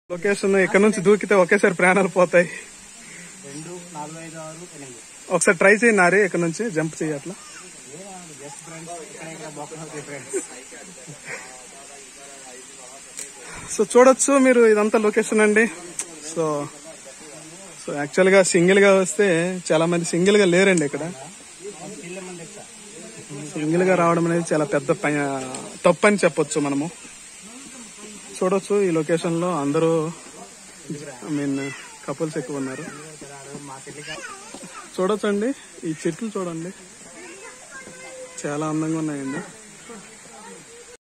location ఇక్కడ నుంచి దూకితే ఒకేసారి ప్రాణాలు పోతాయి రెండు నాలుగు ఐదు ఆరు ఎనిమిది ఒకసారి ట్రై చేయి నారి ఇక్కడ నుంచి జంప్ చేయి అట్లా జస్ట్ ఫ్రెండ్స్ ఇక్కడ ఇక్కడ బొక్కలు అవుతాయి ఫ్రెండ్స్ సో చూడొచ్చు మీరు ఇదంతా లొకేషన్ అండి సో సో యాక్చువల్ గా సింగిల్ గా వస్తే చాలా మంది సింగిల్ గా లేరండి ఇక్కడ ఇల్లు మంది ఎక్కువ సింగిల్ గా రావడం అనేది చాలా పెద్ద ప- తప్పు అని చెప్పొచ్చు మనము చూడొచ్చు ఈ లొకేషన్ లో అందరూ ఐ మీన్ కపుల్స్ ఎక్కువ ఉన్నారు మా చెల్లికి చూడొచ్చండి ఈ చెట్లు చూడండి చాలా అందంగా ఉన్నాయండి